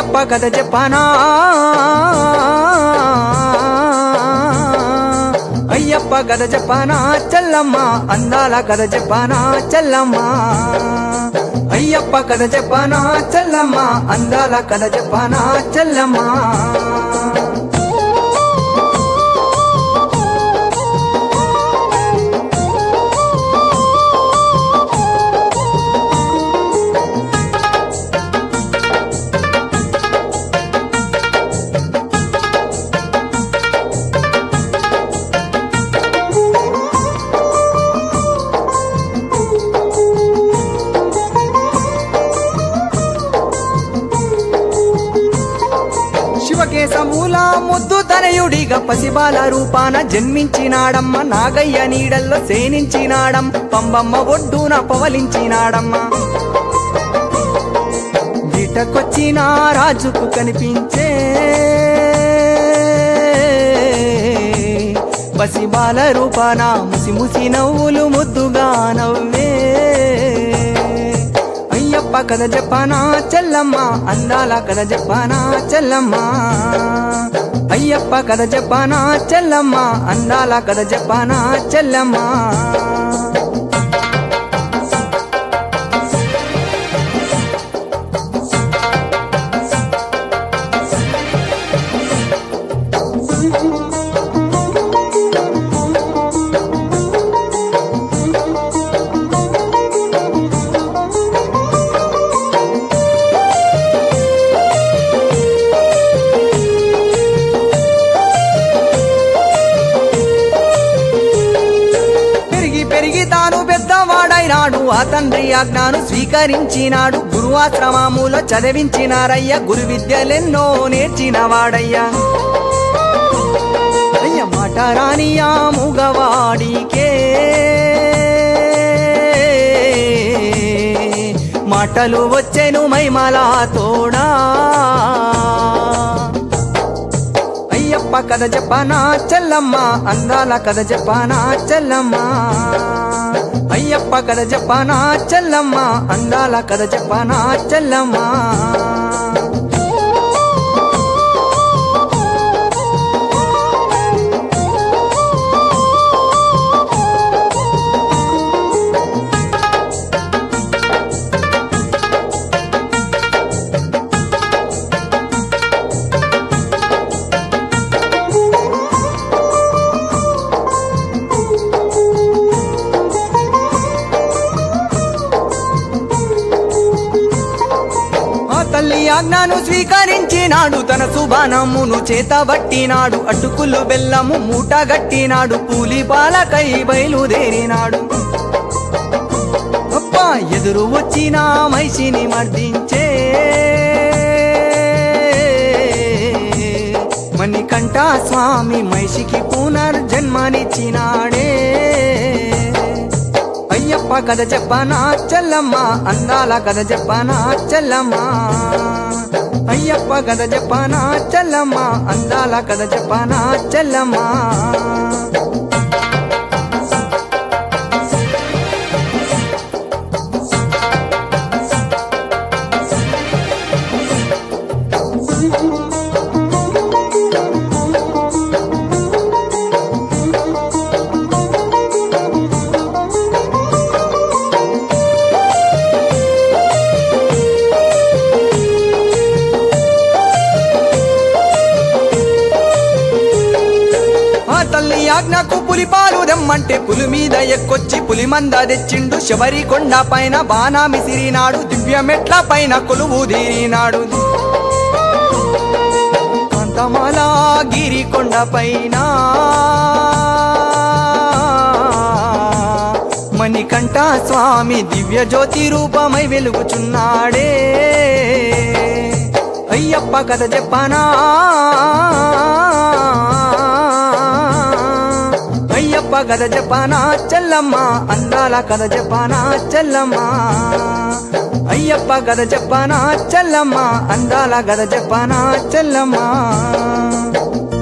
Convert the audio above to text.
అయ్యప్ప కథ చెప్పనా అయ్యప్ప కథ చెప్పనా చెల్లమ్మ అందాల కథ చెప్పనా చెల్లమ్మ అయ్యప్ప కథ చెప్పనా చెల్లమ్మ అందాల కథ చెప్పనా చెల్లమ్మ శివకేశమూల ముద్దు తనయుడిగా పసిబాల రూపాన జన్మించినాడమ్మ నాగయ్య నీడల్లో సేనించినాడం పంబమ్మ ఒడ్డున పవలించినాడమ్మ గిటకొచ్చిన రాజుకు కనిపించే పసిబాల రూపాన ముసి ముసి నవ్వులు ముద్దుగా నవ్వే అయ్యప్ప కథ చెప్పనా చెల్లమ్మ అందాల కథ చెప్పనా చెల్లమ్మ అయ్యప్ప కథ చెప్పనా చెల్లమ్మ అందాల కథ చెప్పనా చెల్లమ్మ పెరిగి పెరిగి తాను పెద్దవాడైనాడు ఆ తండ్రి ఆజ్ఞాను స్వీకరించినాడు గురువాశ్రమములో చదివించినారయ్య గురు విద్యలెన్నో నేర్చినవాడయ్యా అయ్య మాట రాని ఆ మూగవాడికే మాటలు వచ్చెను మైమలా తోడా అయ్యప్ప కథ చెప్పనా చెల్లమ్మ అందాల కథ చెప్పనా చెల్లమ్మ అయ్యప్ప కథ చెప్పనా చెల్లమ్మ అందాల కథ చెప్పనా చెల్లమ్మ ఆ తల్లి ఆజ్ఞను స్వీకరించినాడు తన సుబానమ్మును చేతబట్టినాడు అటుకులు బెల్లము మూట గట్టినాడు పూలి పాలకై బయలుదేరినాడు అప్ప ఎదురు వచ్చిన మైషిని మర్దించే మణికంఠ స్వామి మైషికి పునర్జన్మనిచ్చినాడే అయ్యప్ప కథ చెప్పనా చెల్లమ్మ అందాల కథ చెప్పనా చెల్లమ్మ అయ్యప్ప కథ చెప్పనా చెల్లమ్మ అందాల కథ చెప్పనా చెల్లమ్మ ఆ తల్లి ఆజ్ఞకు పులి పాలు దెమ్మంటే పులి మీద ఎక్కొచ్చి పులి మంద తెచ్చిండు శబరి కొండ పైన బాణా మిసిరినాడు దివ్య మెట్ల పైన కొలువు తీరినాడు కాంతమాల గిరి కొండ పైన మణికంఠ స్వామి దివ్య జ్యోతి రూపమై వెలుగుచున్నాడే అయ్యప్ప కథ చెప్పనా అయ్యప్ప కథ చెప్పనా చెల్లమ్మ అందాల కథ చెప్పనా చెల్లమ్మ అయ్యప్ప కథ చెప్పనా చెల్లమ్మ అందాల కథ చెప్పనా చెల్లమ్మ